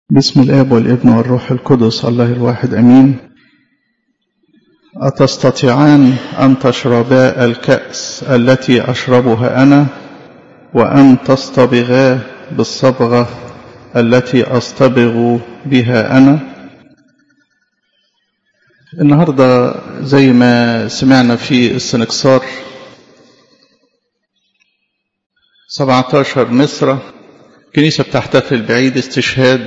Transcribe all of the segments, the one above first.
بسم الآب والابن والروح القدس الله الواحد أمين أتستطيعان أن تشربا الكأس التي أشربها أنا وأن تصطبغا بالصبغة التي أصطبغ بها أنا النهاردة زي ما سمعنا في السنكسار 17 مصر كنيسة بتحتفل بعيد استشهاد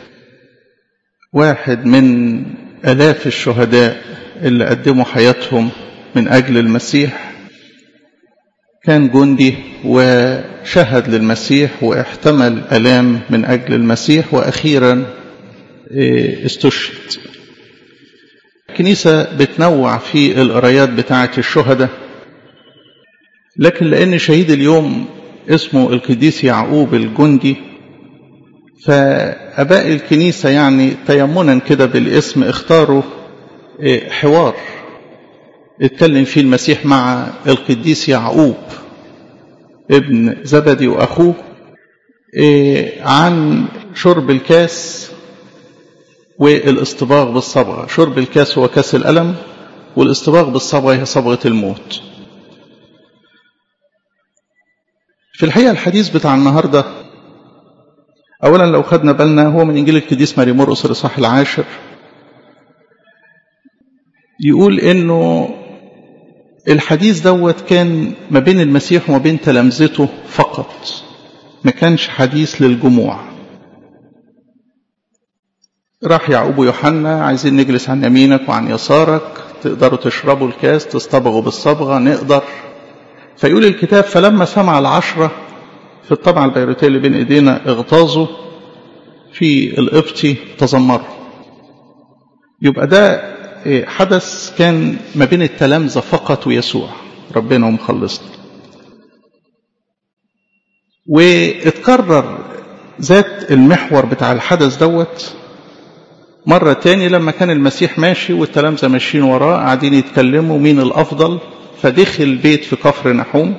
واحد من آلاف الشهداء اللي قدموا حياتهم من أجل المسيح كان جندي وشهد للمسيح واحتمل ألام من أجل المسيح وأخيرا استشهد الكنيسة بتنوع في القرايات بتاعة الشهداء لكن لأن شهيد اليوم اسمه القديس يعقوب الجندي فأباء الكنيسة يعني تيمنا كده بالاسم اختاروا حوار اتكلم فيه المسيح مع القديس يعقوب ابن زبدي وأخوه عن شرب الكاس والاصطباغ بالصبغة شرب الكاس هو كاس الألم والاصطباغ بالصبغة هي صبغة الموت في الحقيقة الحديث بتاع النهاردة أولا لو خدنا بالنا هو من إنجيل القديس ماري مرقس الإصحاح العاشر يقول إنه الحديث دوت كان ما بين المسيح وما بين تلامذته فقط ما كانش حديث للجموع راح يعقوب ويوحنا عايزين نجلس عن يمينك وعن يسارك تقدروا تشربوا الكاس تصطبغوا بالصبغة نقدر فيقول الكتاب فلما سمع العشرة في الطبعة البيروتية اللي بين ايدينا اغتاظوا في القبطي تذمروا يبقى ده حدث كان ما بين التلامذة فقط ويسوع ربنا ومخلصنا واتكرر ذات المحور بتاع الحدث دوت مرة تاني لما كان المسيح ماشي والتلامذة ماشيين وراه قاعدين يتكلموا مين الأفضل فدخل بيت في كفر نحوم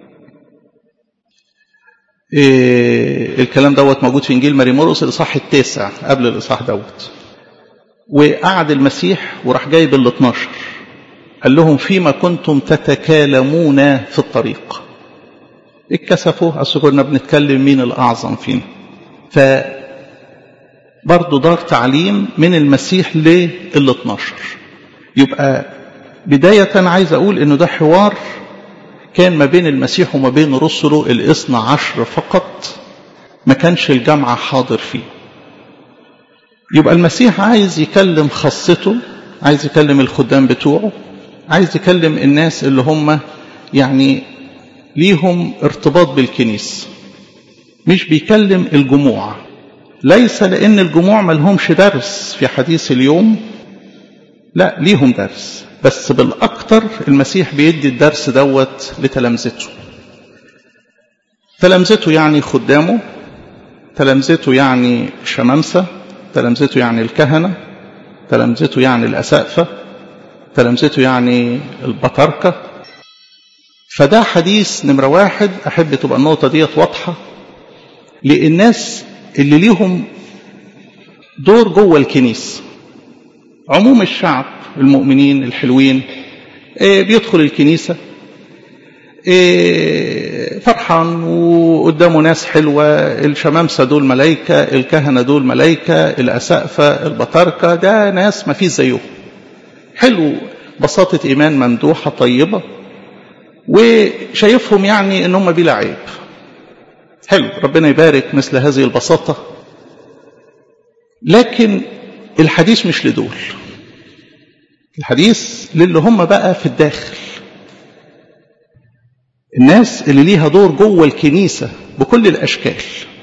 إيه الكلام دوت موجود في انجيل ماري مرقس الاصحاح التاسع قبل الاصحاح دوت وقعد المسيح وراح جايب ال 12 قال لهم فيما كنتم تتكالمون في الطريق اتكسفوا اصل كنا بنتكلم مين الاعظم فينا ف برضه دار تعليم من المسيح لل 12 يبقى بداية عايز أقول إنه ده حوار كان ما بين المسيح وما بين رسله الاثنى عشر فقط ما كانش الجامعة حاضر فيه يبقى المسيح عايز يكلم خاصته عايز يكلم الخدام بتوعه عايز يكلم الناس اللي هم يعني ليهم ارتباط بالكنيسة مش بيكلم الجموع ليس لأن الجموع ملهمش درس في حديث اليوم لا ليهم درس بس بالأكثر المسيح بيدي الدرس دوت لتلامذته تلامذته يعني خدامه تلامذته يعني الشمامسة تلامذته يعني الكهنة تلامذته يعني الأسقفة تلامذته يعني البطاركة فده حديث نمرة واحد أحب تبقى النقطة ديت واضحة للناس اللي ليهم دور جوه الكنيسة عموم الشعب المؤمنين الحلوين إيه بيدخل الكنيسة إيه فرحان وقدامه ناس حلوة الشمامسة دول ملايكة الكهنة دول ملايكة الأسقفة البطاركة ده ناس ما فيش زيهم حلو بساطة إيمان ممدوحة طيبة وشايفهم يعني إن هم بلا عيب حلو ربنا يبارك مثل هذه البساطة لكن الحديث مش لدول الحديث للي هم بقى في الداخل الناس اللي ليها دور جوه الكنيسة بكل الأشكال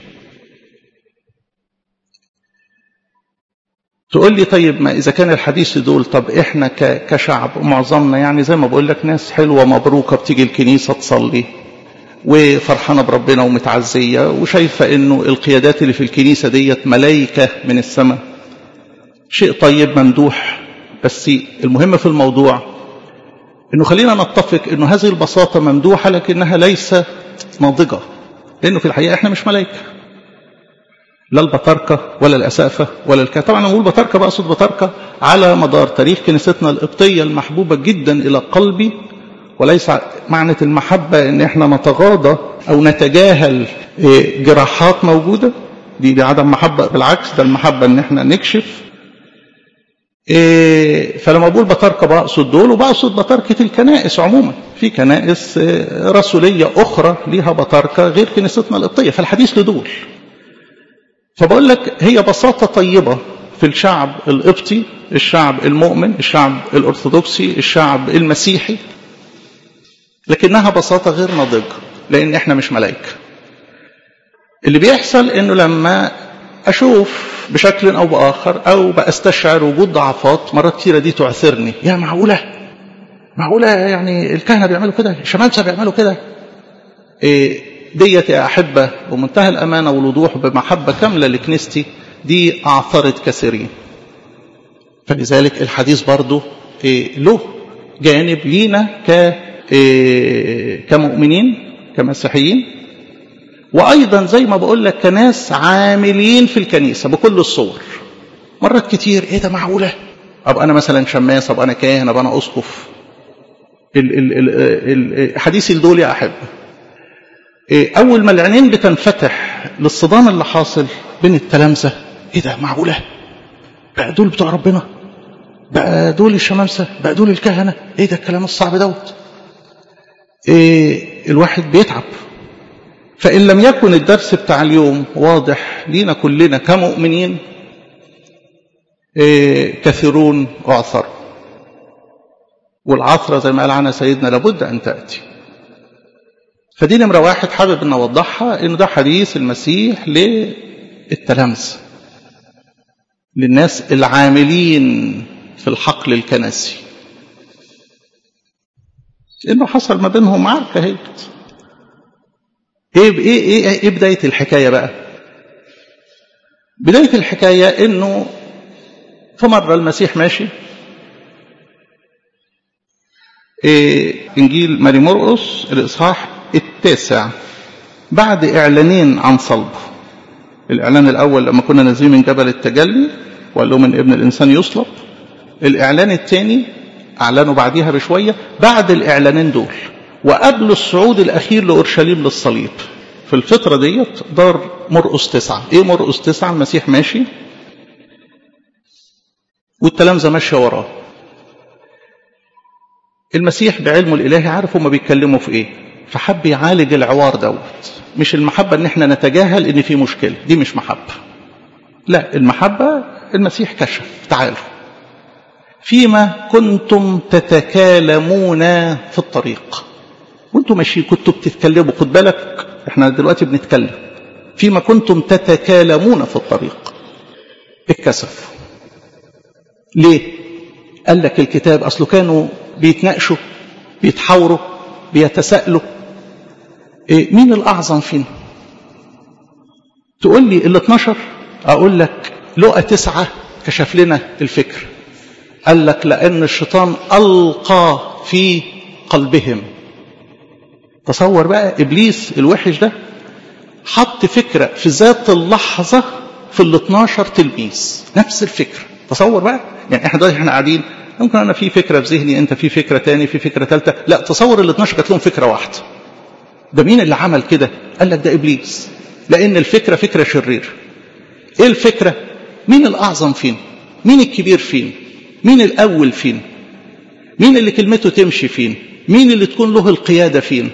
تقول لي طيب ما إذا كان الحديث دول طب إحنا كشعب معظمنا يعني زي ما بقول لك ناس حلوة مبروكة بتيجي الكنيسة تصلي وفرحانة بربنا ومتعزية وشايفة إنه القيادات اللي في الكنيسة ديت ملايكة من السماء شيء طيب ممدوح بس المهم في الموضوع انه خلينا نتفق انه هذه البساطة ممدوحة لكنها ليست ناضجة لانه في الحقيقة احنا مش ملائكة لا البطاركة ولا الأسافة ولا الكهنة طبعا أنا بقول بطاركة بقصد بطاركة على مدار تاريخ كنيستنا القبطية المحبوبة جدا إلى قلبي وليس معنى المحبة ان احنا نتغاضى او نتجاهل جراحات موجودة دي, دي عدم محبة بالعكس ده المحبة ان احنا نكشف فلما بقول بطاركة بقصد دول وبقصد بطاركة الكنائس عموما في كنائس رسولية أخرى ليها بطاركة غير كنيستنا القبطية فالحديث لدول فبقول لك هي بساطة طيبة في الشعب القبطي الشعب المؤمن الشعب الأرثوذكسي الشعب المسيحي لكنها بساطة غير ناضجة لأن إحنا مش ملائكة اللي بيحصل إنه لما أشوف بشكل أو بآخر أو بأستشعر وجود ضعفات مرات كتيرة دي تعثرني يا معقولة معقولة يعني الكهنة بيعملوا كده الشمامسة بيعملوا كده إيه ديت يا أحبة بمنتهى الأمانة والوضوح بمحبة كاملة لكنيستي دي أعثرت كثيرين فلذلك الحديث برضو إيه له جانب لينا ك إيه كمؤمنين كمسيحيين وأيضا زي ما بقول لك كناس عاملين في الكنيسة بكل الصور مرات كتير إيه ده معقولة أبقى أنا مثلا شماس أبقى أنا كاهن أبقى أنا أسقف الحديث دول يا أحب أول ما العينين بتنفتح للصدام اللي حاصل بين التلامذة إيه ده معقولة بقى دول بتوع ربنا بقى دول الشمامسة بقى دول الكهنة إيه ده الكلام الصعب دوت إيه الواحد بيتعب فإن لم يكن الدرس بتاع اليوم واضح لينا كلنا كمؤمنين إيه كثيرون أعثروا والعثرة زي ما قال عنها سيدنا لابد أن تأتي فدي نمرة واحد حابب أن أوضحها إنه ده حديث المسيح للتلامذة للناس العاملين في الحقل الكنسي انه حصل ما بينهم عركه هيك ايه ايه ايه ايه بدايه الحكايه بقى بدايه الحكايه انه في مره المسيح ماشي إيه انجيل ماري مرقس الاصحاح التاسع بعد اعلانين عن صلبه الاعلان الاول لما كنا نازلين من جبل التجلي وقال لهم ان ابن الانسان يصلب الاعلان الثاني أعلنوا بعديها بشوية بعد الإعلانين دول وقبل الصعود الأخير لأورشليم للصليب في الفترة ديت دار مرقس تسعة إيه مرقس تسعة المسيح ماشي والتلامذة ماشية وراه المسيح بعلمه الإلهي عارف هما بيتكلموا في إيه فحب يعالج العوار دوت مش المحبة إن إحنا نتجاهل إن في مشكلة دي مش محبة لا المحبة المسيح كشف تعالوا فيما كنتم تتكالمون في الطريق وانتم ماشيين كنتوا بتتكلموا خد بالك احنا دلوقتي بنتكلم فيما كنتم تتكالمون في الطريق اتكسف ليه قال لك الكتاب اصله كانوا بيتناقشوا بيتحاوروا بيتساءلوا إيه مين الاعظم فينا تقول لي ال 12 اقول لك لقى تسعة كشف لنا الفكر قال لك لأن الشيطان ألقى في قلبهم تصور بقى إبليس الوحش ده حط فكرة في ذات اللحظة في ال 12 تلميذ نفس الفكرة تصور بقى يعني احنا دلوقتي احنا قاعدين ممكن انا في فكره في ذهني انت في فكره تاني في فكره ثالثه لا تصور ال 12 كانت لهم فكره واحده ده مين اللي عمل كده قال لك ده ابليس لان الفكره فكره شريره ايه الفكره مين الاعظم فين مين الكبير فين مين الأول فين مين اللي كلمته تمشي فين مين اللي تكون له القيادة فين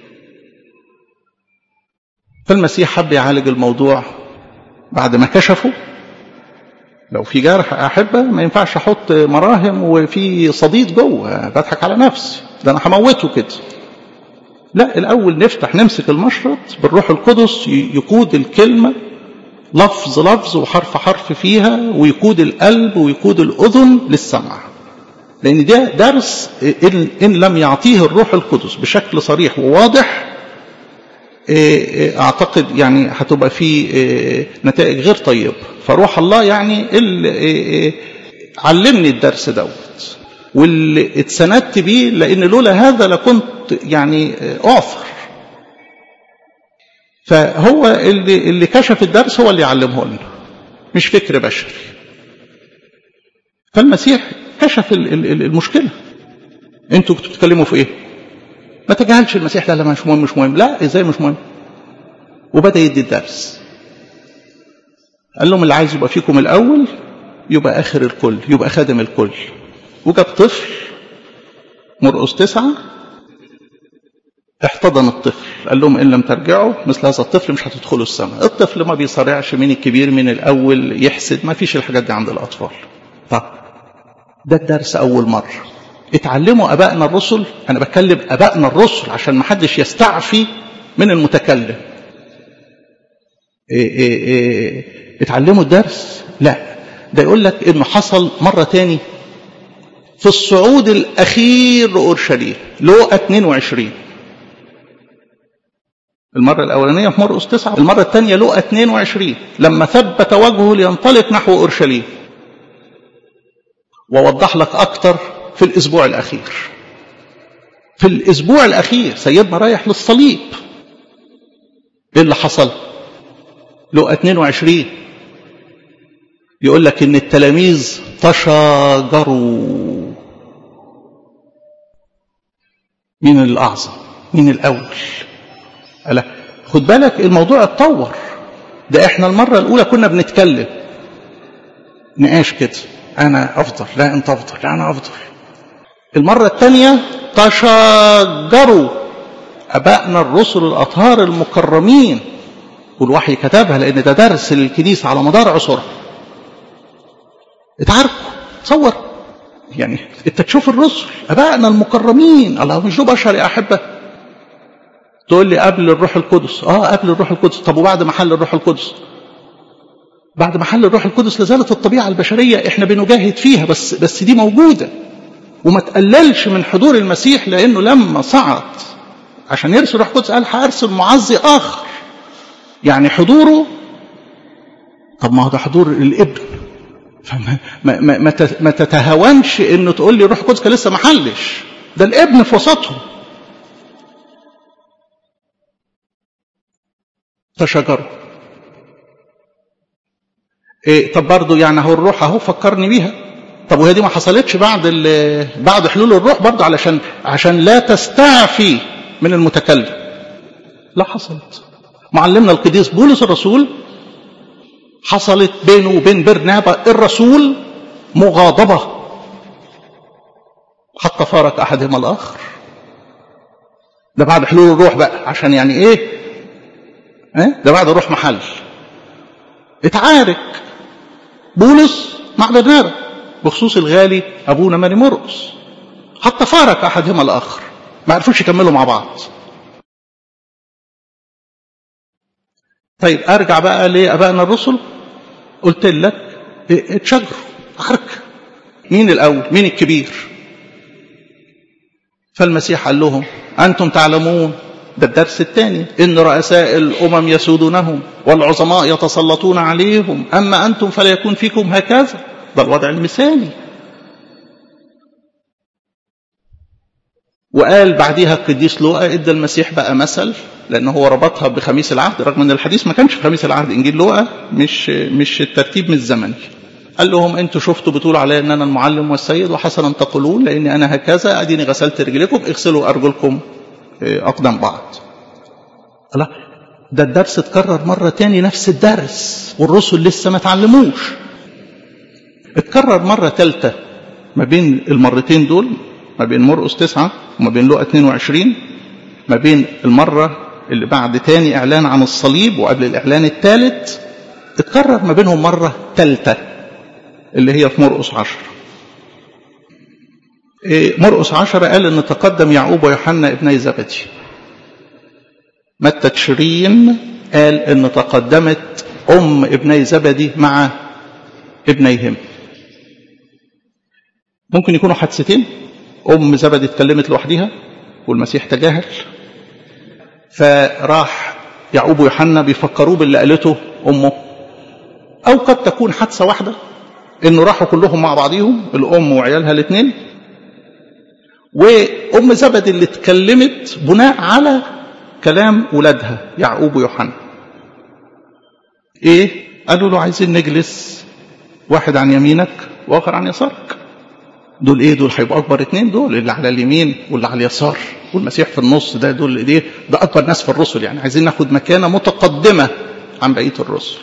فالمسيح حب يعالج الموضوع بعد ما كشفوا لو في جرح أحبة ما ينفعش أحط مراهم وفي صديد جوه بضحك على نفسي ده أنا هموته كده لا الأول نفتح نمسك المشرط بالروح القدس يقود الكلمة لفظ لفظ وحرف حرف فيها ويقود القلب ويقود الأذن للسمع لأن ده درس إن, إن لم يعطيه الروح القدس بشكل صريح وواضح أعتقد يعني هتبقى فيه نتائج غير طيبة فروح الله يعني اللي علمني الدرس دوت واللي اتسندت بيه لأن لولا هذا لكنت يعني أعثر فهو اللي, اللي كشف الدرس هو اللي يعلمه لنا مش فكر بشري فالمسيح كشف المشكلة انتوا كنتوا بتتكلموا في ايه ما تجاهلش المسيح لا لا مش مهم مش مهم لا ازاي مش مهم وبدأ يدي الدرس قال لهم اللي عايز يبقى فيكم الأول يبقى آخر الكل يبقى خادم الكل وجاب طفل مرقس تسعة احتضن الطفل قال لهم إن لم ترجعوا مثل هذا الطفل مش هتدخلوا السماء الطفل ما بيصارعش مين الكبير من الأول يحسد ما فيش الحاجات دي عند الأطفال طب ده الدرس أول مرة اتعلموا أبائنا الرسل أنا بتكلم أبائنا الرسل عشان ما حدش يستعفي من المتكلم إيه إيه إيه اتعلموا الدرس لا ده يقول لك انه حصل مرة تاني في الصعود الأخير لأورشليم لوقا 22 المرة الأولانية في مرقس 9 المرة الثانية لوقا 22 لما ثبت وجهه لينطلق نحو أورشليم ووضح لك أكتر في الأسبوع الأخير في الأسبوع الأخير سيدنا رايح للصليب إيه اللي حصل لقى 22 يقول لك إن التلاميذ تشاجروا مين الأعظم مين الأول ألا خد بالك الموضوع اتطور ده احنا المرة الأولى كنا بنتكلم نقاش كده أنا أفضل لا أنت أفضل لا أنا أفضل المرة الثانية تشاجروا أبائنا الرسل الأطهار المكرمين والوحي كتبها لأن ده درس للكنيسة على مدار عصورها اتعاركوا تصور يعني انت تشوف الرسل أبائنا المكرمين الله مش دول بشر يا أحبة تقول لي قبل الروح القدس اه قبل الروح القدس طب وبعد ما حل الروح القدس بعد ما حل الروح القدس لازالت الطبيعة البشرية احنا بنجاهد فيها بس بس دي موجودة وما تقللش من حضور المسيح لأنه لما صعد عشان يرسل الروح القدس قال هأرسل معزي آخر يعني حضوره طب ما هو ده حضور الابن فما ما ما, ما, ما تتهاونش انه تقول لي الروح القدس كان لسه ما حلش ده الابن في وسطهم تشجروا إيه طب برضه يعني اهو الروح اهو فكرني بيها طب وهي دي ما حصلتش بعد بعد حلول الروح برضه علشان عشان لا تستعفي من المتكلم لا حصلت معلمنا القديس بولس الرسول حصلت بينه وبين برنابا الرسول مغاضبة حتى فارق أحدهما الآخر ده بعد حلول الروح بقى عشان يعني إيه إيه ده بعد الروح محل اتعارك بولس مع برنابا بخصوص الغالي أبونا ماري مرقس حتى فارق أحدهما الآخر ما عرفوش يكملوا مع بعض طيب أرجع بقى لأبائنا الرسل قلت لك اتشجروا عرك مين الأول مين الكبير فالمسيح قال لهم أنتم تعلمون ده الدرس الثاني إن رؤساء الأمم يسودونهم والعظماء يتسلطون عليهم أما أنتم فلا يكون فيكم هكذا ده الوضع المثالي وقال بعديها القديس لوقا ادى المسيح بقى مثل لان هو ربطها بخميس العهد رغم ان الحديث ما كانش في خميس العهد انجيل لوقا مش مش الترتيب مش الزمني قال لهم انتوا شفتوا بتقولوا علي ان انا المعلم والسيد وحسنا تقولون لاني انا هكذا اديني غسلت رجلكم اغسلوا ارجلكم اقدام بعض الله ده الدرس اتكرر مرة تاني نفس الدرس والرسل لسه ما تعلموش اتكرر مرة ثالثة ما بين المرتين دول ما بين مرقس تسعة وما بين لقى 22 ما بين المرة اللي بعد تاني إعلان عن الصليب وقبل الإعلان الثالث اتكرر ما بينهم مرة ثالثة اللي هي في مرقس عشر مرقس عشر قال ان تقدم يعقوب ويوحنا ابني زبدي متى تشرين قال ان تقدمت ام ابني زبدي مع ابنيهم ممكن يكونوا حادثتين ام زبدي اتكلمت لوحدها والمسيح تجاهل فراح يعقوب ويوحنا بيفكروه باللي قالته امه او قد تكون حادثه واحده انه راحوا كلهم مع بعضيهم الام وعيالها الاثنين وام زبد اللي اتكلمت بناء على كلام ولادها يعقوب ويوحنا ايه قالوا له عايزين نجلس واحد عن يمينك واخر عن يسارك دول ايه دول هيبقوا اكبر اتنين دول اللي على اليمين واللي على اليسار والمسيح في النص ده دول ايه ده اكبر ناس في الرسل يعني عايزين ناخد مكانه متقدمه عن بقيه الرسل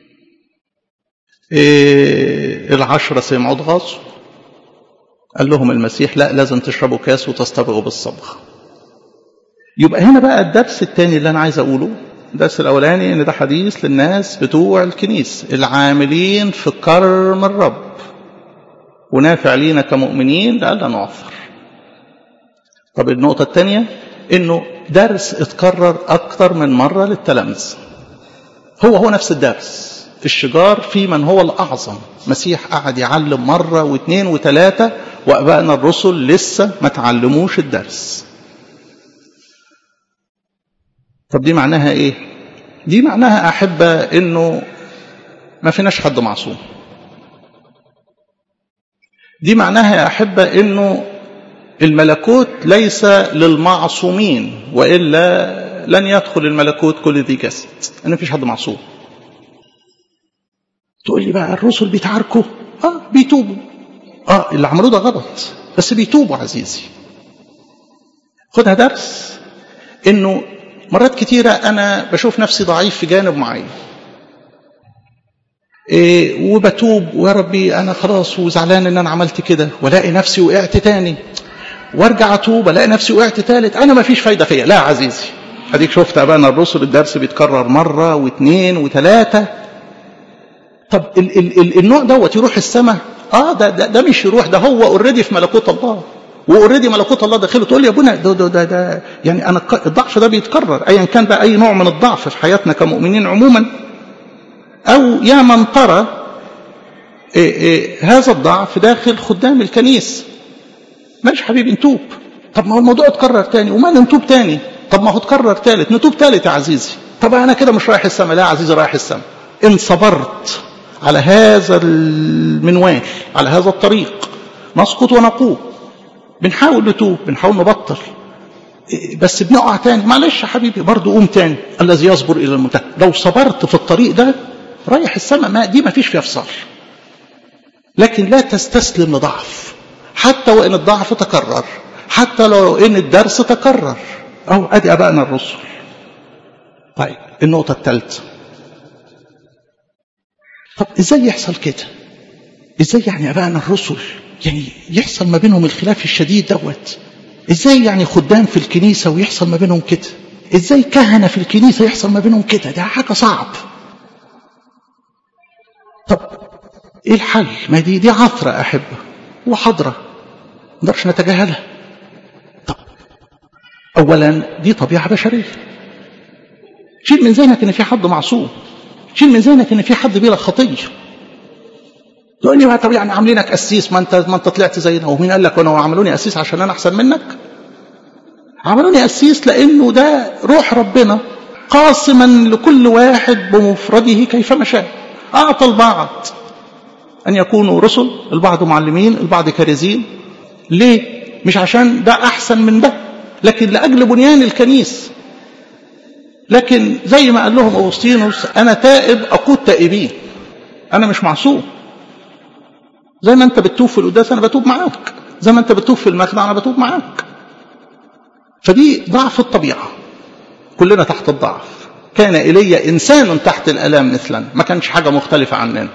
إيه العشرة سمعوا اتغاظوا قال لهم المسيح لا لازم تشربوا كاس وتصطبغوا بالصبغ يبقى هنا بقى الدرس الثاني اللي انا عايز اقوله الدرس الاولاني ان ده حديث للناس بتوع الكنيس العاملين في كرم الرب ونافع لينا كمؤمنين لألا نعثر طب النقطة الثانية انه درس اتكرر اكتر من مرة للتلامذة هو هو نفس الدرس الشجار في من هو الأعظم مسيح قعد يعلم مرة واثنين وثلاثة وأبائنا الرسل لسه ما تعلموش الدرس طب دي معناها ايه دي معناها أحبة انه ما فيناش حد معصوم دي معناها يا أحبة انه الملكوت ليس للمعصومين وإلا لن يدخل الملكوت كل ذي جسد أنا مفيش حد معصوم تقول لي بقى الرسل بيتعاركوا اه بيتوبوا اه اللي عملوه ده غلط بس بيتوبوا عزيزي خدها درس انه مرات كتيرة انا بشوف نفسي ضعيف في جانب معين إيه وبتوب ويا ربي انا خلاص وزعلان ان انا عملت كده والاقي نفسي وقعت تاني وارجع اتوب الاقي نفسي وقعت تالت انا ما فيش فايده فيا لا عزيزي اديك شفت ابانا الرسل الدرس بيتكرر مره واثنين وثلاثه طب ال ال ال النوع دوت يروح السماء اه ده, ده ده مش يروح ده هو اوريدي في ملكوت الله واوريدي ملكوت الله داخله تقول لي يا ابونا ده, ده, ده, ده يعني انا الضعف ده بيتكرر ايا كان بقى اي نوع من الضعف في حياتنا كمؤمنين عموما او يا من ترى إيه إيه هذا الضعف داخل خدام الكنيسه ماشي حبيبي نتوب طب ما هو الموضوع اتكرر تاني وما نتوب تاني طب ما هو اتكرر تالت نتوب تالت يا عزيزي طب انا كده مش رايح السماء لا يا عزيزي رايح السماء ان صبرت على هذا المنوال على هذا الطريق نسقط ونقوم بنحاول نتوب بنحاول نبطل بس بنقع تاني معلش يا حبيبي برضه قوم تاني الذي يصبر الى المنتهى لو صبرت في الطريق ده رايح السماء ما دي ما فيش فيها فصال لكن لا تستسلم لضعف حتى وان الضعف تكرر حتى لو ان الدرس تكرر او ادي ابائنا الرسل طيب النقطه الثالثه طب ازاي يحصل كده ازاي يعني ابائنا الرسل يعني يحصل ما بينهم الخلاف الشديد دوت ازاي يعني خدام في الكنيسه ويحصل ما بينهم كده ازاي كهنه في الكنيسه يحصل ما بينهم كده ده حاجه صعب طب ايه الحل ما دي دي عثره احبه وحضره ما نقدرش نتجاهلها طب اولا دي طبيعه بشريه شيل من ذهنك ان في حد معصوم شيل من ذهنك ان في حد بلا خطيه تقول لي طب يعني عاملينك قسيس ما انت ما انت طلعت زينا ومين قال لك وانا عملوني قسيس عشان انا احسن منك عملوني قسيس لانه ده روح ربنا قاسما لكل واحد بمفرده كيفما شاء اعطى البعض ان يكونوا رسل البعض معلمين البعض كارزين ليه مش عشان ده احسن من ده لكن لاجل بنيان الكنيس لكن زي ما قال لهم اغسطينوس انا تائب اقود تائبين انا مش معصوم زي ما انت بتتوب في القداس انا بتوب معاك زي ما انت بتتوب في المخدع انا بتوب معاك فدي ضعف الطبيعه كلنا تحت الضعف كان ايليا انسان تحت الالام مثلنا ما كانش حاجه مختلفه عننا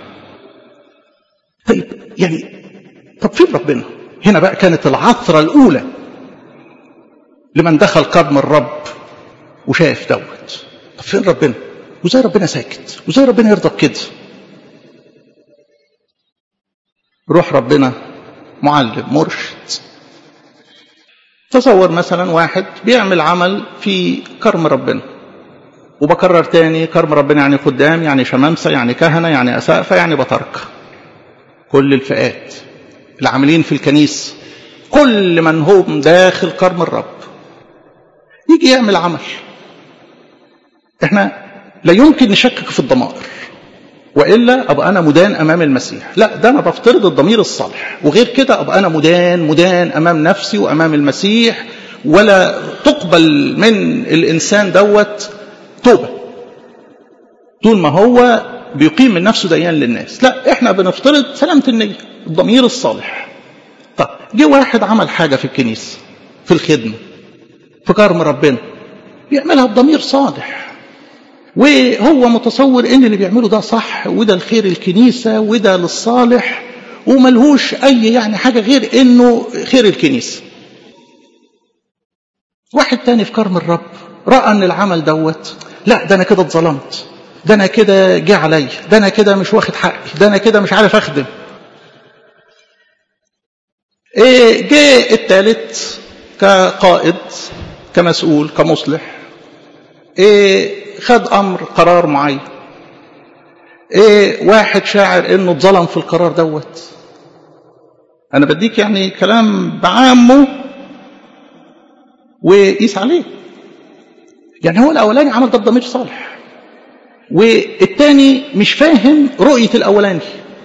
طيب يعني طب فين ربنا هنا بقى كانت العثره الاولى لمن دخل قدم الرب وشاف دوت طب فين ربنا وزي ربنا ساكت وزي ربنا يرضى بكده روح ربنا معلم مرشد تصور مثلا واحد بيعمل عمل في كرم ربنا وبكرر تاني كرم ربنا يعني خدام يعني شمامسة يعني كهنة يعني أسقفة يعني بطركة كل الفئات العاملين في الكنيسة كل من هم داخل كرم الرب يجي يعمل عمل احنا لا يمكن نشكك في الضمائر والا ابقى انا مدان امام المسيح لا ده انا بفترض الضمير الصالح وغير كده ابقى انا مدان مدان امام نفسي وامام المسيح ولا تقبل من الإنسان دوت توبة طول ما هو بيقيم من نفسه ديان للناس لا احنا بنفترض سلامة النية الضمير الصالح طب جه واحد عمل حاجة في الكنيسة في الخدمة في كرم ربنا بيعملها بضمير صالح وهو متصور ان اللي بيعمله ده صح وده الخير الكنيسة وده للصالح وملهوش اي يعني حاجة غير انه خير الكنيسة واحد تاني في كرم الرب رأى ان العمل دوت لا ده انا كده اتظلمت ده انا كده جه عليا ده انا كده مش واخد حقي ده انا كده مش عارف اخدم ايه جه التالت كقائد كمسؤول كمصلح ايه خد امر قرار معين ايه واحد شاعر انه اتظلم في القرار دوت انا بديك يعني كلام بعامه وقيس عليه يعني هو الاولاني عمل ده بضمير صالح والتاني مش فاهم رؤية الاولاني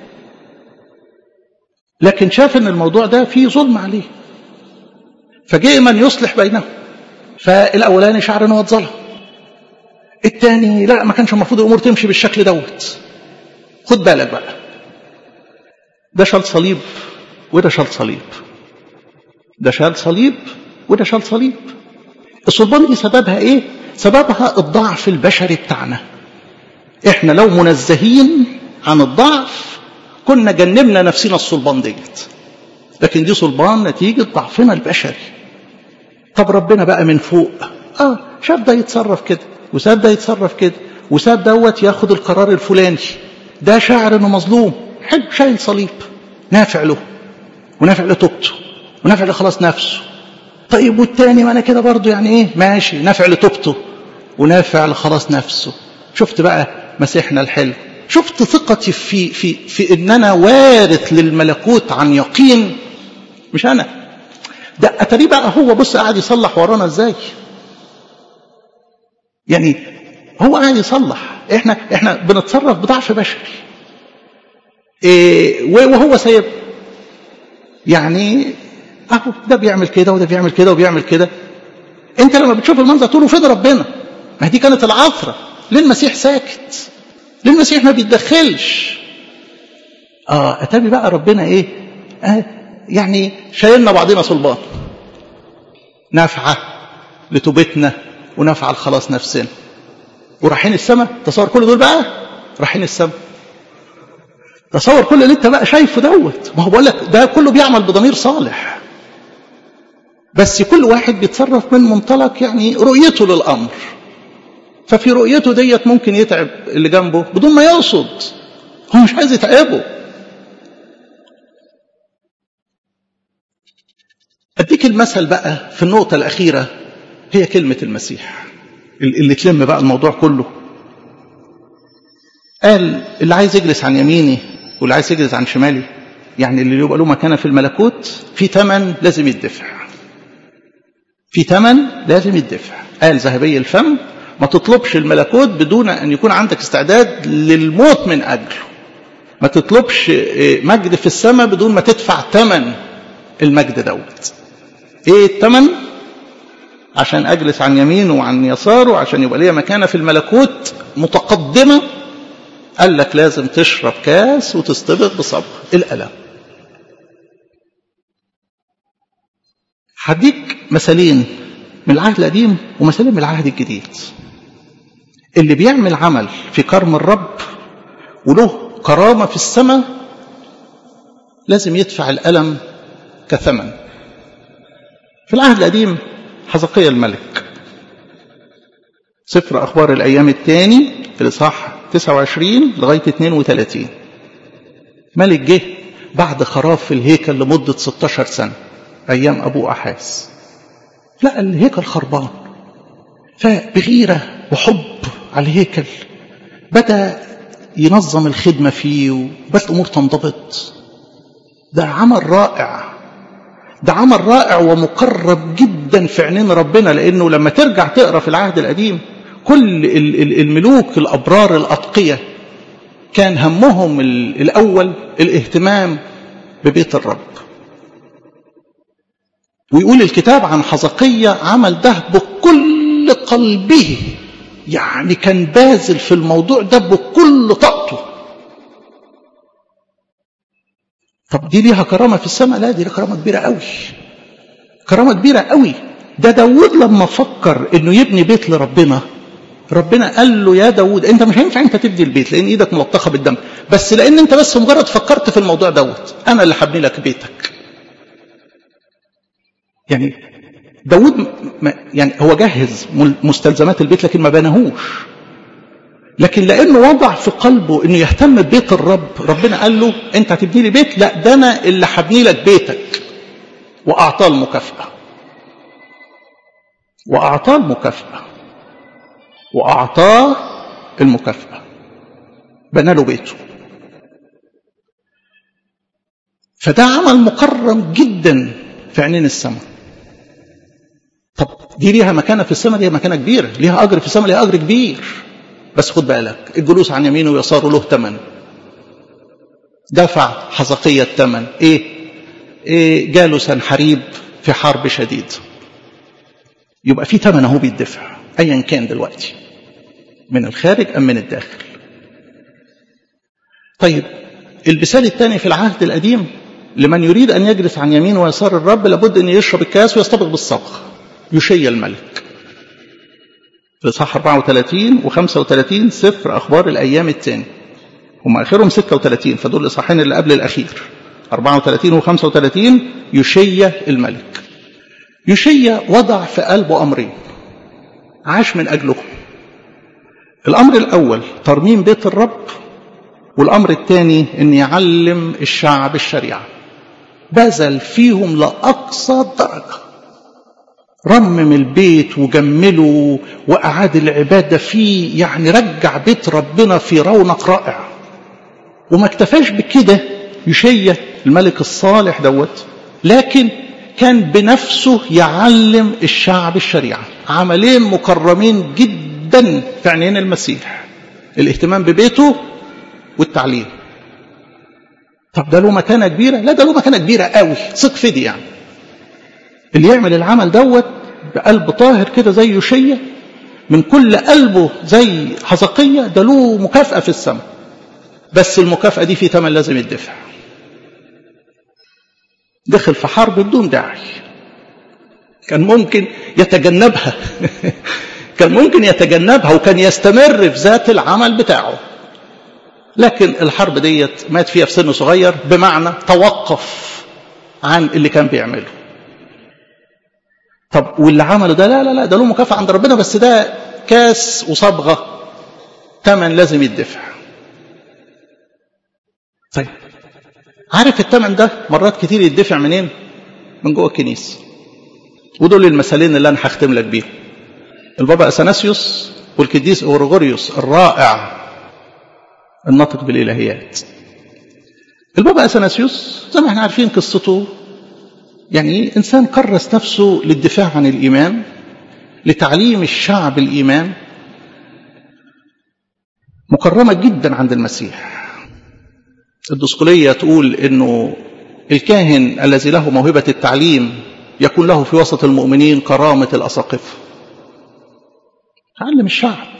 لكن شاف ان الموضوع ده فيه ظلم عليه فجاء من يصلح بينهم فالاولاني شعر ان هو اتظلم التاني لا ما كانش المفروض الامور تمشي بالشكل دوت خد بالك بقى ده شال صليب وده شال صليب ده شال صليب وده شال صليب الصلبان دي سببها ايه سببها الضعف البشري بتاعنا احنا لو منزهين عن الضعف كنا جنبنا نفسنا الصلبان ديت لكن دي صلبان نتيجة ضعفنا البشري طب ربنا بقى من فوق اه شاف ده يتصرف كده وساب ده يتصرف كده وساب دوت ياخد القرار الفلاني ده شاعر انه مظلوم حلو شايل صليب نافع له ونافع لتوبته ونافع لخلاص نفسه طيب والتاني ما انا كده برضه يعني ايه ماشي نافع لتوبته ونافع لخلاص نفسه شفت بقى مسيحنا الحلو شفت ثقتي في في في ان انا وارث للملكوت عن يقين مش انا ده اتاري بقى هو بص قاعد يصلح ورانا ازاي يعني هو قاعد يصلح احنا احنا بنتصرف بضعف بشري إيه وهو سايب يعني اهو ده بيعمل كده وده بيعمل كده وبيعمل كده انت لما بتشوف المنظر تقول له فين ربنا ما دي كانت العثره ليه المسيح ساكت ليه المسيح ما بيتدخلش اه اتابي بقى ربنا ايه آه يعني شايلنا بعضنا صلبان نافعه لتوبتنا ونافعه لخلاص نفسنا ورايحين السماء تصور كل دول بقى رايحين السماء تصور كل اللي انت بقى شايفه دوت ما هو بقول لك ده كله بيعمل بضمير صالح بس كل واحد بيتصرف من منطلق يعني رؤيته للامر ففي رؤيته ديت ممكن يتعب اللي جنبه بدون ما يقصد هو مش عايز يتعبه اديك المثل بقى في النقطه الاخيره هي كلمه المسيح اللي تلم بقى الموضوع كله قال اللي عايز يجلس عن يميني واللي عايز يجلس عن شمالي يعني اللي يبقى له مكانه في الملكوت في ثمن لازم يدفع في ثمن لازم يدفع قال ذهبي الفم ما تطلبش الملكوت بدون ان يكون عندك استعداد للموت من اجله ما تطلبش مجد في السماء بدون ما تدفع ثمن المجد دوت ايه الثمن عشان اجلس عن يمينه وعن يساره عشان يبقى ليا مكانه في الملكوت متقدمه قال لك لازم تشرب كاس وتستبق بصبر الالم هديك مثالين من العهد القديم ومثالين من العهد الجديد اللي بيعمل عمل في كرم الرب وله كرامه في السماء لازم يدفع الالم كثمن في العهد القديم حزقية الملك سفر أخبار الأيام الثاني في الإصحاح 29 لغاية 32 ملك جه بعد خراب في الهيكل لمدة 16 سنة أيام أبو أحاس لا الهيكل خربان فبغيرة وحب على الهيكل بدأ ينظم الخدمة فيه وبدأت الأمور تنضبط ده عمل رائع ده عمل رائع ومقرب جدا في عينين ربنا لانه لما ترجع تقرا في العهد القديم كل الملوك الابرار الاتقيه كان همهم الاول الاهتمام ببيت الرب ويقول الكتاب عن حزقية عمل ده بكل قلبه يعني كان باذل في الموضوع ده بكل طاقته طب دي ليها كرامة في السماء لا دي ليها كرامة كبيرة قوي كرامة كبيرة قوي ده داود لما فكر انه يبني بيت لربنا ربنا قال له يا داود انت مش هينفع انت تبني البيت لان ايدك ملطخه بالدم بس لان انت بس مجرد فكرت في الموضوع دوت انا اللي هبني لك بيتك يعني داود يعني هو جهز مستلزمات البيت لكن ما بناهوش لكن لانه وضع في قلبه انه يهتم ببيت الرب ربنا قال له انت هتبني لي بيت لا ده انا اللي هبني لك بيتك واعطاه المكافاه واعطاه المكافاه واعطاه المكافاه بنى له بيته فده عمل مكرم جدا في عينين السماء طب دي ليها مكانه في السماء ليها مكانه كبيره ليها اجر في السماء ليها اجر كبير بس خد بالك الجلوس عن يمينه ويساره له ثمن دفع حزقية الثمن ايه إيه جاله سنحريب في حرب شديد يبقى في ثمن اهو بيدفع ايا كان دلوقتي من الخارج ام من الداخل طيب المثال الثاني في العهد القديم لمن يريد ان يجلس عن يمين ويسار الرب لابد ان يشرب الكاس ويستبق بالصبغ يشي الملك في صح 34 و35 سفر اخبار الايام الثاني هم اخرهم 36 فدول الاصحاحين اللي قبل الاخير 34 و35 يشية الملك يشية وضع في قلبه امرين عاش من اجلهم الامر الاول ترميم بيت الرب والامر الثاني ان يعلم الشعب الشريعه بذل فيهم لاقصى درجه رمم البيت وجمله وأعاد العبادة فيه يعني رجع بيت ربنا في رونق رائع وما اكتفاش بكده يشية الملك الصالح دوت لكن كان بنفسه يعلم الشعب الشريعة عملين مكرمين جدا في عينين المسيح الاهتمام ببيته والتعليم طب ده له مكانة كبيرة لا ده له مكانة كبيرة قوي صدق فدي يعني اللي يعمل العمل دوت بقلب طاهر كده زي يشية من كل قلبه زي حزقية ده له مكافأة في السماء بس المكافأة دي في ثمن لازم يدفع دخل في حرب بدون داعي كان ممكن يتجنبها كان ممكن يتجنبها وكان يستمر في ذات العمل بتاعه لكن الحرب ديت مات فيها في سن صغير بمعنى توقف عن اللي كان بيعمله طب واللي عمله ده لا لا لا ده له مكافأة عند ربنا بس ده كاس وصبغة ثمن لازم يدفع طيب عارف الثمن ده مرات كتير يدفع منين من جوه الكنيسة ودول المثالين اللي انا هختم لك بيهم البابا اثناسيوس والقديس اورغوريوس الرائع الناطق بالالهيات البابا اثناسيوس زي ما احنا عارفين قصته يعني إنسان كرس نفسه للدفاع عن الإيمان لتعليم الشعب الإيمان مكرمة جدا عند المسيح الدسقلية تقول إنه الكاهن الذي له موهبة التعليم يكون له في وسط المؤمنين كرامة الأساقفة علم الشعب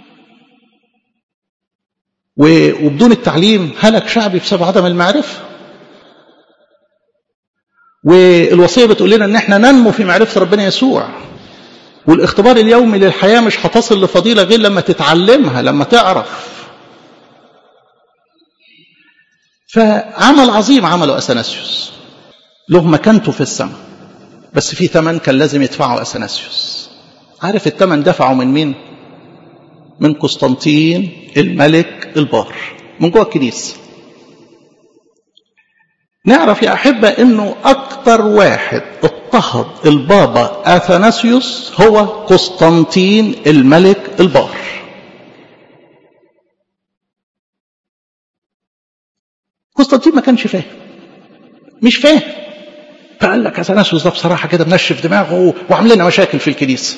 وبدون التعليم هلك شعبي بسبب عدم المعرفه والوصيه بتقول لنا ان احنا ننمو في معرفه ربنا يسوع والاختبار اليومي للحياه مش هتصل لفضيله غير لما تتعلمها لما تعرف فعمل عظيم عمله اثناسيوس له مكانته في السماء بس في ثمن كان لازم يدفعه اثناسيوس عارف الثمن دفعه من مين من قسطنطين الملك البار من جوه الكنيسه نعرف يا أحبة أنه أكثر واحد اضطهد البابا أثناسيوس هو قسطنطين الملك البار قسطنطين ما كانش فاهم مش فاهم فقال لك أثناسيوس ده بصراحة كده منشف دماغه وعامل لنا مشاكل في الكنيسة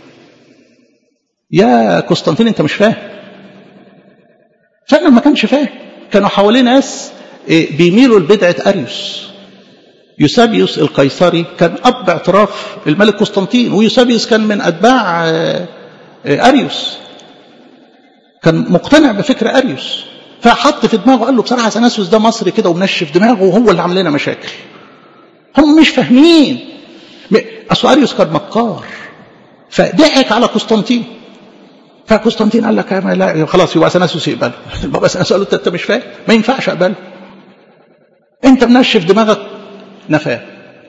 يا قسطنطين أنت مش فاهم فعلا ما كانش فاهم كانوا حواليه ناس بيميلوا لبدعة أريوس يوسابيوس القيصري كان أب اعتراف الملك قسطنطين ويوسابيوس كان من أتباع أريوس كان مقتنع بفكر أريوس فحط في دماغه قال له بصراحة أثناسيوس ده مصري كده ومنشف دماغه وهو اللي عامل لنا مشاكل هم مش فاهمين أصل أريوس كان مكار فضحك على قسطنطين فقسطنطين قال لك لا خلاص يبقى اثناسيوس يقبله البابا اثناسيوس قال له انت مش فاهم ما ينفعش اقبله انت منشف دماغك نفاه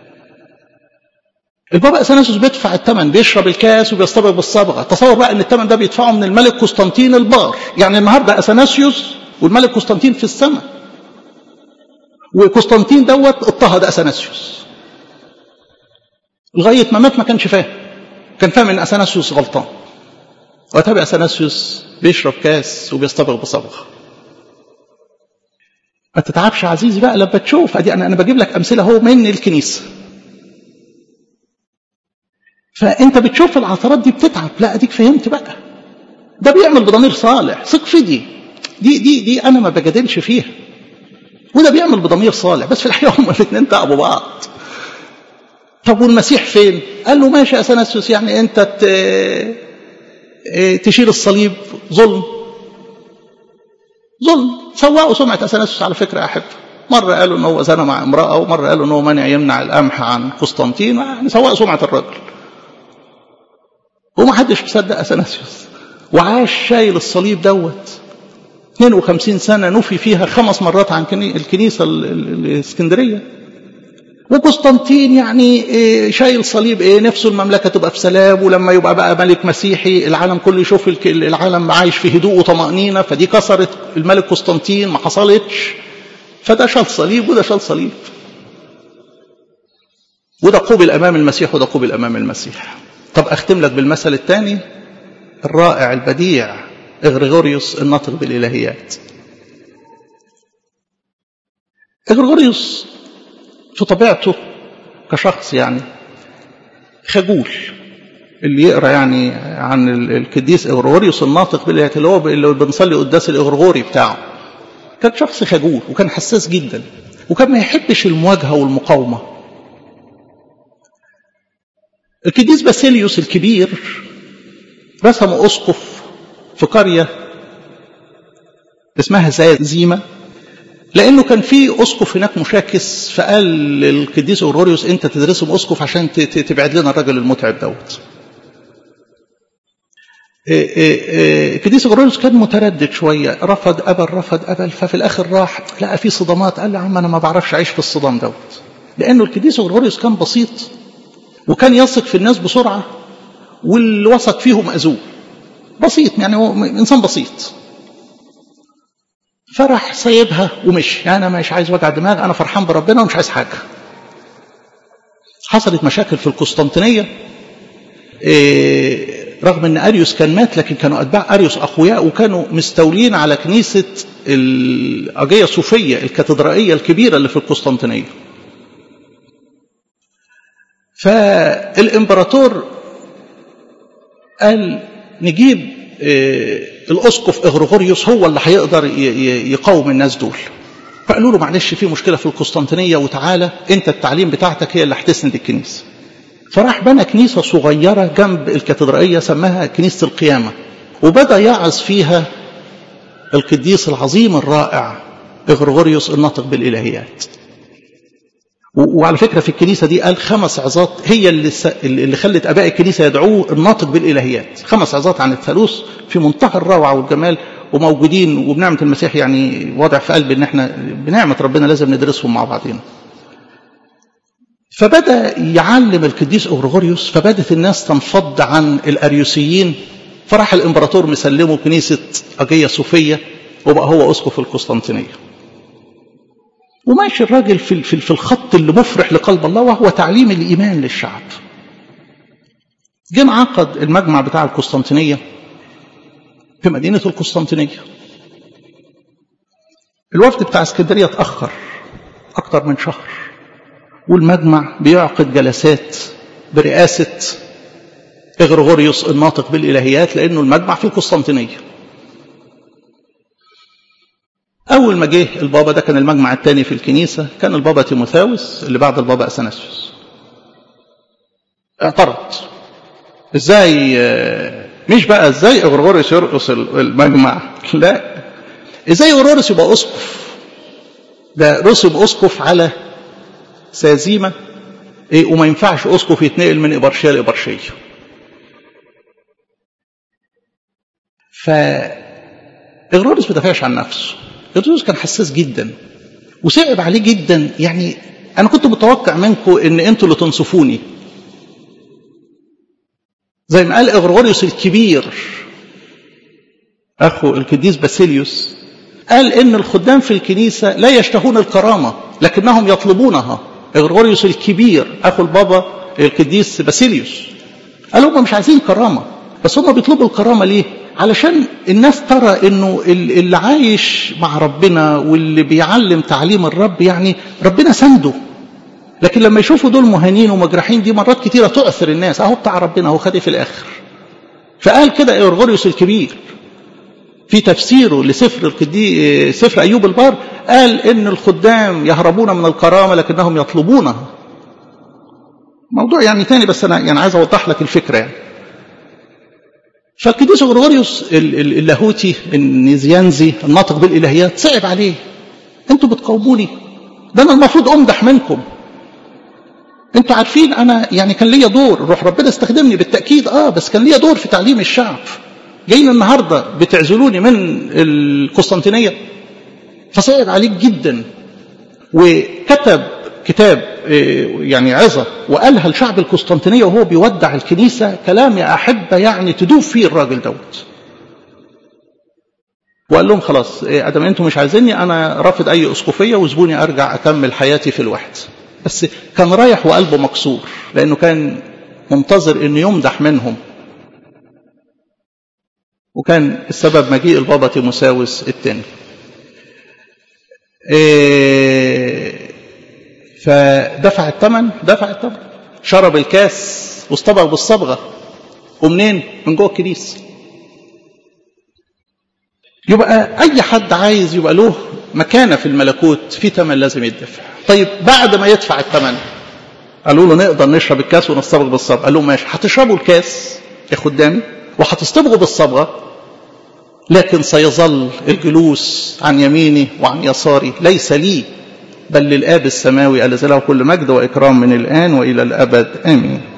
البابا اثناسيوس بيدفع الثمن بيشرب الكاس وبيصطبغ بالصبغه تصور بقى ان الثمن ده بيدفعه من الملك قسطنطين البار يعني النهارده اثناسيوس والملك قسطنطين في السماء وقسطنطين دوت اضطهد اثناسيوس لغايه ما مات ما كانش فاهم كان فاهم ان اثناسيوس غلطان وتابع اثناسيوس بيشرب كاس وبيصطبغ بصبغه ما تتعبش عزيزي بقى لما تشوف ادي انا انا بجيب لك امثله اهو من الكنيسه فانت بتشوف العثرات دي بتتعب لا اديك فهمت بقى ده بيعمل بضمير صالح ثق في دي دي دي دي انا ما بجادلش فيها وده بيعمل بضمير صالح بس في الحقيقه هما الاثنين تعبوا بعض طب والمسيح فين؟ قال له ماشي يا اثناسيوس يعني انت تشيل الصليب ظلم ظلم سوقوا سمعة أثناسيوس على فكرة أحب مرة قالوا إن هو زنى مع امرأة ومرة قالوا إن هو مانع يمنع القمح عن قسطنطين يعني سوقوا سمعة الراجل وما حدش مصدق أثناسيوس وعاش شايل الصليب دوت 52 سنة نفي فيها خمس مرات عن الكنيسة الاسكندرية وقسطنطين يعني شايل صليب ايه نفسه المملكه تبقى في سلام ولما يبقى بقى ملك مسيحي العالم كله يشوف العالم عايش في هدوء وطمانينه فدي كسرت الملك قسطنطين ما حصلتش فده شال صليب وده شال صليب وده قوبل امام المسيح وده قوبل امام المسيح طب اختم لك بالمثل الثاني الرائع البديع اغريغوريوس الناطق بالالهيات اغريغوريوس في طبيعته كشخص يعني خجول اللي يقرا يعني عن القديس اغريغوريوس الناطق بالالهيات اللي هو اللي بنصلي قداس الاغريغوري بتاعه كان شخص خجول وكان حساس جدا وكان ما يحبش المواجهه والمقاومه القديس باسيليوس الكبير رسم اسقف في قريه اسمها زيمه لانه كان في اسقف هناك مشاكس فقال للقديس اوروريوس انت تدرسهم اسقف عشان تبعد لنا الراجل المتعب دوت القديس اوروريوس كان متردد شويه رفض قبل رفض قبل ففي الاخر راح لقى في صدمات قال له يا عم انا ما بعرفش اعيش في الصدام دوت لانه القديس اوروريوس كان بسيط وكان يثق في الناس بسرعه واللي وثق فيهم اذوه بسيط يعني هو انسان بسيط فراح سايبها ومشي يعني انا مش عايز وجع دماغ انا فرحان بربنا ومش عايز حاجه حصلت مشاكل في القسطنطينيه إيه رغم ان اريوس كان مات لكن كانوا اتباع اريوس اقوياء وكانوا مستولين على كنيسه الاجيه صوفيه الكاتدرائيه الكبيره اللي في القسطنطينيه فالامبراطور قال نجيب إيه الاسقف اغريغوريوس هو اللي هيقدر يقاوم الناس دول فقالوا له معلش في مشكله في القسطنطينيه وتعالى انت التعليم بتاعتك هي اللي هتسند الكنيسه فراح بنى كنيسه صغيره جنب الكاتدرائيه سماها كنيسه القيامه وبدا يعظ فيها القديس العظيم الرائع اغريغوريوس الناطق بالالهيات وعلى فكره في الكنيسه دي قال خمس عظات هي اللي اللي خلت اباء الكنيسه يدعوه الناطق بالالهيات خمس عظات عن الثالوث في منتهى الروعه والجمال وموجودين وبنعمه المسيح يعني واضع في قلبي ان احنا بنعمه ربنا لازم ندرسهم مع بعضنا فبدا يعلم القديس اغريغوريوس فبدت الناس تنفض عن الاريوسيين فراح الامبراطور مسلمه كنيسه اجيه صوفيه وبقى هو اسقف القسطنطينيه وماشي الراجل في في الخط اللي مفرح لقلب الله وهو تعليم الايمان للشعب. جه انعقد المجمع بتاع القسطنطينيه في مدينه القسطنطينيه. الوفد بتاع اسكندريه اتاخر اكتر من شهر والمجمع بيعقد جلسات برئاسه اغريغوريوس الناطق بالالهيات لانه المجمع في القسطنطينيه. أول ما جه البابا ده كان المجمع الثاني في الكنيسة كان البابا تيموثاوس اللي بعد البابا أثناسيوس اعترض ازاي مش بقى ازاي اغرغوريوس يرقص المجمع لا ازاي اغرغوريوس يبقى اسقف ده رسم اسقف على سازيمه ايه وما ينفعش اسقف يتنقل من ابرشيه لابرشيه ف اغرغوريوس ما دافعش عن نفسه اغرغوريوس كان حساس جدا وصعب عليه جدا يعني انا كنت متوقع منكم ان انتوا اللي تنصفوني زي ما قال اغرغوريوس الكبير اخو القديس باسيليوس قال ان الخدام في الكنيسه لا يشتهون الكرامه لكنهم يطلبونها اغرغوريوس الكبير اخو البابا القديس باسيليوس قال هم مش عايزين كرامه بس هم بيطلبوا الكرامه ليه علشان الناس ترى انه اللي عايش مع ربنا واللي بيعلم تعليم الرب يعني ربنا سنده لكن لما يشوفوا دول مهانين ومجرحين دي مرات كتيرة تؤثر الناس اهو بتاع ربنا هو خد في الاخر فقال كده اورغوريوس الكبير في تفسيره لسفر القدي سفر ايوب البار قال ان الخدام يهربون من الكرامه لكنهم يطلبونها موضوع يعني تاني بس انا يعني عايز اوضح لك الفكره يعني فالقديس غرغوريوس اللاهوتي النيزيانزي الناطق بالالهيات صعب عليه انتوا بتقاوموني ده انا المفروض امدح منكم انتوا عارفين انا يعني كان ليا دور روح ربنا استخدمني بالتاكيد اه بس كان ليا دور في تعليم الشعب جايين النهارده بتعزلوني من القسطنطينيه فصعب عليك جدا وكتب كتاب يعني عظة وقالها لشعب القسطنطينية وهو بيودع الكنيسة كلام يا أحبة يعني تدوب فيه الراجل دوت وقال لهم خلاص ادم انتم مش عايزيني انا رافض اي اسقفيه وسيبوني ارجع اكمل حياتي في الوحده بس كان رايح وقلبه مكسور لانه كان منتظر انه يمدح منهم وكان السبب مجيء البابا تيموساوس الثاني إيه فدفع الثمن دفع الثمن شرب الكاس واصطبغ بالصبغه ومنين من جوه الكنيسه يبقى اي حد عايز يبقى له مكانه في الملكوت في ثمن لازم يدفع طيب بعد ما يدفع الثمن قالوا له نقدر نشرب الكاس ونصطبغ بالصبغه قال لهم ماشي هتشربوا الكاس يا خدامي وهتصطبغوا بالصبغه لكن سيظل الجلوس عن يميني وعن يساري ليس لي بل للآب السماوي الذي له كل مجد وإكرام من الآن وإلى الأبد آمين